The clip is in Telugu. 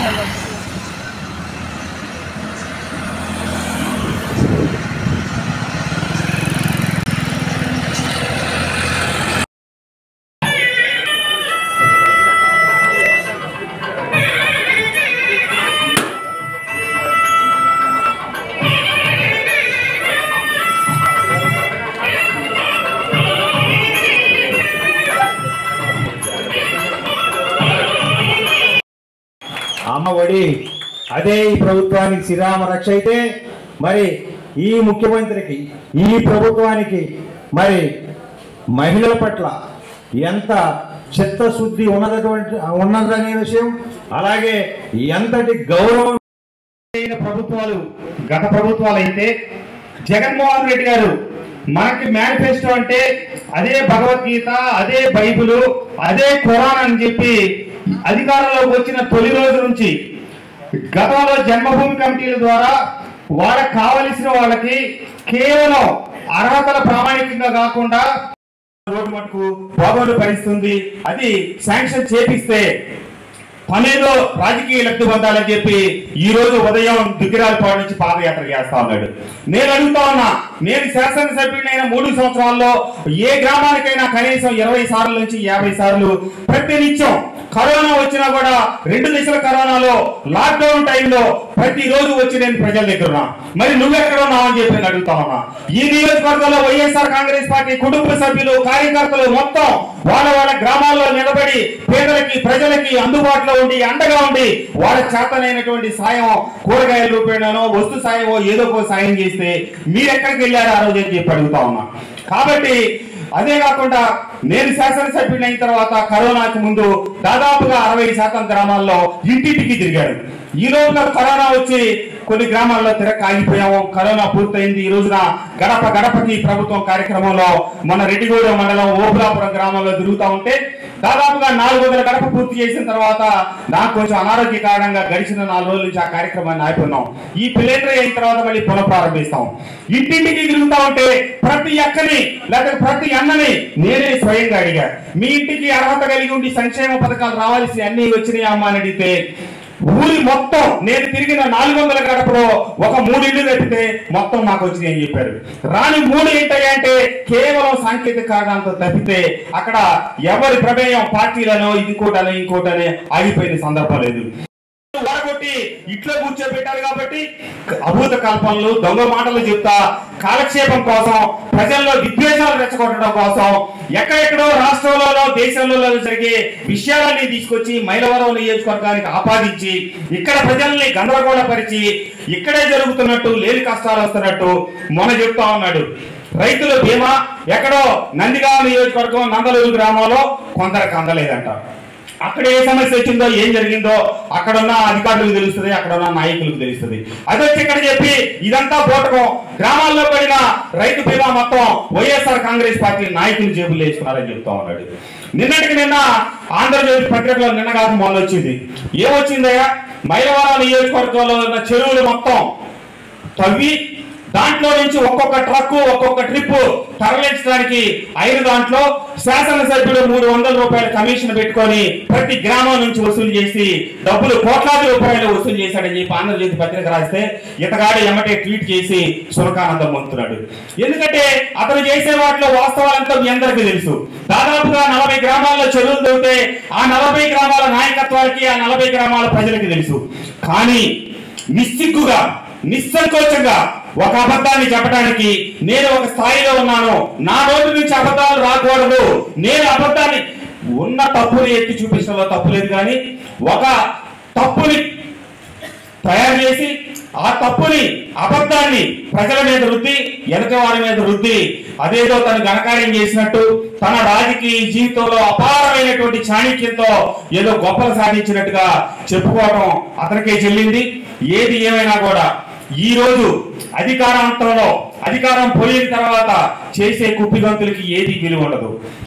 అమ్మ ఒడి అదే ఈ ప్రభుత్వానికి శ్రీరామ రక్ష అయితే మరి ఈ ముఖ్యమంత్రికి ఈ ప్రభుత్వానికి మరి మహిళల పట్ల ఎంత చిత్తశుద్ధి ఉన్నటువంటి ఉన్నదనే విషయం అలాగే ఎంతటి గౌరవం అయిన ప్రభుత్వాలు గత ప్రభుత్వాలు అయితే జగన్మోహన్ రెడ్డి గారు మనకి మేనిఫెస్టో అంటే అదే భగవద్గీత అదే బైబిల్ అదే ఖురాన్ అని చెప్పి అధికారంలోకి వచ్చిన తొలి రోజు నుంచి గతంలో జన్మభూమి కమిటీల ద్వారా వాళ్ళకి కావలసిన వాళ్ళకి కేవలం అర్హతల ప్రామాణికంగా కాకుండా రోడ్డు మటుకు పోగొట్టు భరిస్తుంది అది శాంక్షన్ చేపిస్తే పనేదో రాజకీయ లబ్ధి పొందాలని చెప్పి ఈ రోజు ఉదయం దుగ్గిరాలపాడు నుంచి పాదయాత్ర చేస్తా ఉన్నాడు నేను అడుగుతా ఉన్నా నేను శాసనసభ్యుడైన మూడు సంవత్సరాల్లో ఏ గ్రామానికైనా కనీసం ఇరవై సార్లు నుంచి యాభై సార్లు ప్రతి నిత్యం కరోనా వచ్చినా కూడా రెండు దశల కరోనాలో లాక్డౌన్ టైంలో ప్రతి రోజు వచ్చి నేను ప్రజల దగ్గర ఉన్నా మరి నువ్వెక్కడ ఉన్నావు అని చెప్పి నేను అడుగుతా ఉన్నా ఈ నియోజకవర్గంలో వైఎస్ఆర్ కాంగ్రెస్ పార్టీ కుటుంబ సభ్యులు కార్యకర్తలు మొత్తం వాళ్ళ వాళ్ళ గ్రామాల్లో నిలబడి పేదలకి ప్రజలకి అందుబాటులో ఉండి అండగా ఉండి వాళ్ళ చేతనైనటువంటి సాయం కూరగాయల రూపేణనో వస్తు సాయమో ఏదో ఒక సాయం చేస్తే మీరు ఎక్కడికి వెళ్ళారు ఆ రోజు అని చెప్పి అడుగుతా ఉన్నా కాబట్టి అదే కాకుండా నేను శాసనసభ్యుడు అయిన తర్వాత కరోనాకి ముందు దాదాపుగా అరవై శాతం గ్రామాల్లో ఇంటింటికి తిరిగాడు ఈ రోజున కరోనా వచ్చి కొన్ని గ్రామాల్లో తిరగ ఆగిపోయాము కరోనా పూర్తయింది ఈ రోజున గడప గడపకి ప్రభుత్వం కార్యక్రమంలో మన రెడ్డిగూడెం మండలం ఓబులాపురం గ్రామంలో తిరుగుతా ఉంటే దాదాపుగా నాలుగు వందల గడప పూర్తి చేసిన తర్వాత నాకు కొంచెం అనారోగ్య కారణంగా గడిచిన నాలుగు రోజుల నుంచి ఆ కార్యక్రమాన్ని ఆపున్నాం ఈ ప్లేటరీ అయిన తర్వాత మళ్ళీ పునఃప్రారంభిస్తాం ఇంటింటికి తిరుగుతా ఉంటే ప్రతి అక్కని లేకపోతే ప్రతి అన్నని నేనే స్వయంగా అడిగా మీ ఇంటికి అర్హత కలిగి ఉండి సంక్షేమ పథకాలు రావాల్సి అన్ని వచ్చినాయి అమ్మా అని అడిగితే ఊరి మొత్తం నేను తిరిగిన నాలుగు వందల గడపలో ఒక మూడు ఇల్లు తప్పితే మొత్తం నాకు వచ్చింది అని చెప్పారు రాని మూడు ఏంటంటే కేవలం సాంకేతిక కారణాలతో తప్పితే అక్కడ ఎవరి ప్రమేయం పార్టీలను ఇంకోటని ఇంకోటని ఆగిపోయిన సందర్భం లేదు వరగొట్టి ఇట్లా కూర్చోబెట్టారు కాబట్టి అభూత కల్పనలు దొంగ మాటలు చెప్తా కాలక్షేపం కోసం ప్రజల్లో విద్వేషాలు రెచ్చగొట్టడం కోసం ఎక్కడెక్కడో రాష్ట్రంలోనో దేశంలో జరిగే విషయాలన్నీ తీసుకొచ్చి మైలవరం నియోజకవర్గానికి ఆపాదించి ఇక్కడ ప్రజల్ని గందరగోళపరిచి ఇక్కడే జరుగుతున్నట్టు లేని కష్టాలు వస్తున్నట్టు మొన్న చెప్తా ఉన్నాడు రైతుల బీమా ఎక్కడో నందిగామ నియోజకవర్గం నందలూరు గ్రామంలో కొందరికి అందలేదంట అక్కడ ఏ సమస్య వచ్చిందో ఏం జరిగిందో అక్కడ ఉన్న అధికారులకు తెలుస్తుంది అక్కడ ఉన్న నాయకులకు తెలుస్తుంది అది వచ్చి ఇక్కడ చెప్పి ఇదంతా పోటకం గ్రామాల్లో పడిన రైతు బీమా మొత్తం వైఎస్ఆర్ కాంగ్రెస్ పార్టీ నాయకులు జేబులు వేసుకున్నారని చెప్తా ఉన్నాడు నిన్నటికి నిన్న ఆంధ్రజ్యోతి పత్రికలో నిన్న కాక మొన్న వచ్చింది ఏమొచ్చిందయ్యా మైలవరం నియోజకవర్గంలో ఉన్న చెరువులు మొత్తం తవ్వి దాంట్లో నుంచి ఒక్కొక్క ట్రక్ ఒక్కొక్క ట్రిప్ తరలించడానికి అయిన దాంట్లో శాసనసభ్యుడు మూడు వందల రూపాయల కమిషన్ పెట్టుకొని ప్రతి గ్రామం నుంచి వసూలు చేసి డబ్బులు కోట్లాది రూపాయలు వసూలు చేశాడని చెప్పి ఆంధ్రజ్యోతి పత్రిక రాస్తే ఇతగాడు ఎమ్మటే ట్వీట్ చేసి సురకానందం పొందుతున్నాడు ఎందుకంటే అతను చేసే వాటిలో వాస్తవాలంతా మీ అందరికీ తెలుసు దాదాపుగా నలభై గ్రామాల్లో చెరువులు దొరికితే ఆ నలభై గ్రామాల నాయకత్వానికి ఆ నలభై గ్రామాల ప్రజలకి తెలుసు కానీ నిస్సిగ్గుగా నిస్సంకోచంగా ఒక అబద్ధాన్ని చెప్పడానికి నేను ఒక స్థాయిలో ఉన్నాను నా నోటి నుంచి అబద్ధాలు రాకూడదు నేను అబద్ధాన్ని ఉన్న తప్పుని ఎత్తి చూపించడంలో తప్పు లేదు కానీ ఒక తప్పుని తయారు చేసి ఆ తప్పుని అబద్ధాన్ని ప్రజల మీద రుద్ది ఎదుటి వారి మీద రుద్ది అదేదో తను ఘనకార్యం చేసినట్టు తన రాజకీయ జీవితంలో అపారమైనటువంటి చాణిక్యంతో ఏదో గొప్పలు సాధించినట్టుగా చెప్పుకోవడం అతనికే చెల్లింది ఏది ఏమైనా కూడా ఈ రోజు అధికారాంతంలో అధికారం పోయిన తర్వాత చేసే కుప్పిగంతులకి ఏది విలువ ఉండదు